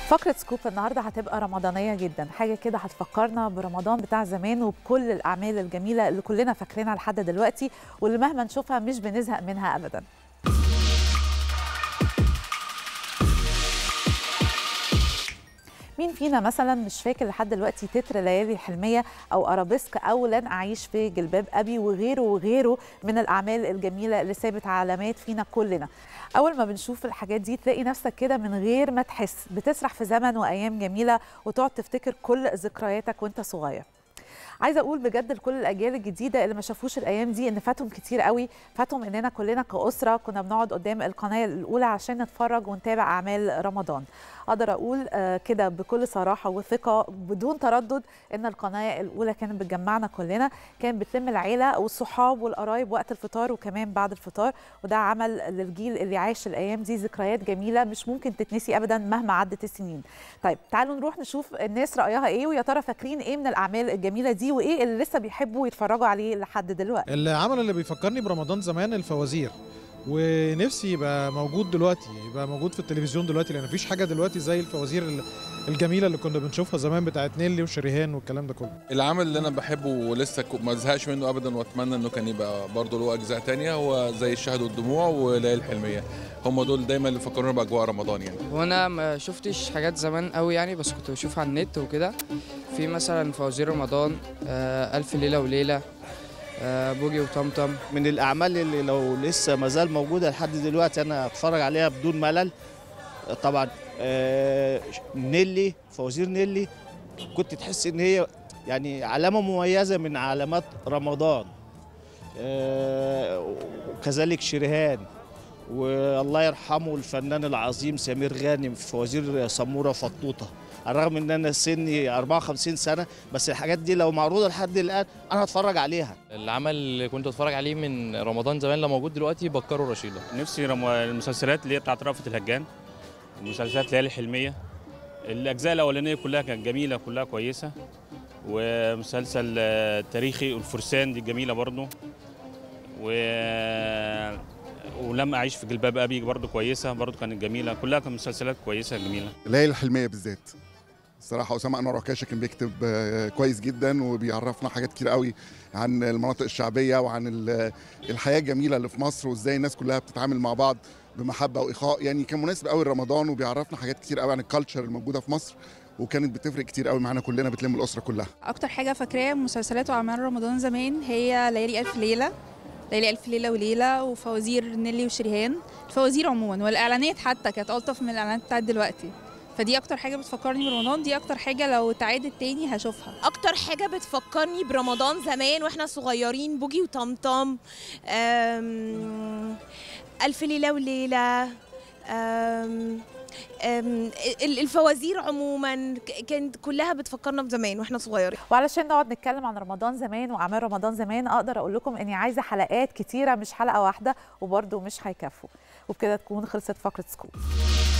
فقرة سكوب النهاردة هتبقى رمضانية جدا حاجة كده هتفكرنا برمضان بتاع زمان وبكل الأعمال الجميلة اللي كلنا فاكرينها لحد دلوقتي واللي مهما نشوفها مش بنزهق منها أبدا مين فينا مثلا مش فاكر لحد دلوقتي تتر ليالي الحلميه او ارابيسك او لن اعيش في جلباب ابي وغيره وغيره من الاعمال الجميله اللي سابت علامات فينا كلنا اول ما بنشوف الحاجات دي تلاقي نفسك كده من غير ما تحس بتسرح في زمن وايام جميله وتقعد تفتكر كل ذكرياتك وانت صغير عايزه اقول بجد لكل الاجيال الجديده اللي ما شافوش الايام دي ان فاتهم كتير قوي فاتهم اننا كلنا كاسره كنا بنقعد قدام القناه الاولى عشان نتفرج ونتابع اعمال رمضان اقدر اقول آه كده بكل صراحه وثقه بدون تردد ان القناه الاولى كانت بتجمعنا كلنا كانت بتلم العيله والصحاب والقرايب وقت الفطار وكمان بعد الفطار وده عمل للجيل اللي عاش الايام دي ذكريات جميله مش ممكن تتنسي ابدا مهما عدت السنين طيب تعالوا نروح نشوف الناس رايها ايه ويا ترى فاكرين ايه من الاعمال الجميله دي وايه اللي لسه بيحبوا يتفرجوا عليه لحد دلوقتي العمل اللي بيفكرني برمضان زمان الفوازير ونفسي يبقى موجود دلوقتي يبقى موجود في التلفزيون دلوقتي لان مفيش حاجه دلوقتي زي الفوازير الجميله اللي كنا بنشوفها زمان بتاعت نيلي وشريهان والكلام ده كله العمل اللي انا بحبه ولسه ما زهقش منه ابدا واتمنى انه كان يبقى برضه له اجزاء تانية هو زي الشهد والدموع وليالي الحلميه هم دول دايما اللي فكرونا باجواء رمضان يعني وانا ما شفتش حاجات زمان قوي يعني بس كنت بشوفها على النت وكده في مثلا فوازير رمضان آه الف ليله وليله آه بوجي وطمطم من الاعمال اللي لو لسه ما زال موجوده لحد دلوقتي انا اتفرج عليها بدون ملل طبعا آه نيلي فوازير نيلي كنت تحس ان هي يعني علامه مميزه من علامات رمضان آه وكذلك شريهان والله يرحمه الفنان العظيم سمير غانم في فوازير سموره فطوطه على الرغم ان انا سني 54 سنه بس الحاجات دي لو معروضه لحد الان انا هتفرج عليها العمل اللي كنت اتفرج عليه من رمضان زمان لو موجود دلوقتي بكره رشيده نفسي رم... المسلسلات اللي هي بتاعت رأفت الهجان المسلسلات ليالي الحلميه الاجزاء الاولانيه كلها كانت جميله كلها كويسه ومسلسل تاريخي الفرسان دي جميله برضه و ولما اعيش في جلباب ابي برضه كويسه برضه كانت جميله كلها كانت مسلسلات كويسه جميله ليالي الحلميه بالذات الصراحه اسامه انور عكاشه كان بيكتب كويس جدا وبيعرفنا حاجات كتير قوي عن المناطق الشعبيه وعن الحياه الجميله اللي في مصر وازاي الناس كلها بتتعامل مع بعض بمحبه واخاء يعني كان مناسب قوي لرمضان وبيعرفنا حاجات كتير قوي عن الكالتشر الموجوده في مصر وكانت بتفرق كتير قوي معانا كلنا بتلم الاسره كلها اكتر حاجه فاكراها مسلسلات واعمال رمضان زمان هي ليالي الف ليله ليالي الف ليله وليله وفوازير نيلي وشريهان الفوازير عموما والاعلانات حتى كانت الطف من الاعلانات بتاعت دلوقتي فدي اكتر حاجه بتفكرني برمضان دي اكتر حاجه لو اتعادت تاني هشوفها اكتر حاجه بتفكرني برمضان زمان واحنا صغيرين بوجي وطمطم الف ليله وليله أم أم الفوازير عموما كانت كلها بتفكرنا بزمان واحنا صغيرين وعلشان نقعد نتكلم عن رمضان زمان واعمال رمضان زمان اقدر اقول لكم اني عايزه حلقات كتيره مش حلقه واحده وبرده مش هيكفوا وبكده تكون خلصت فقره سكوب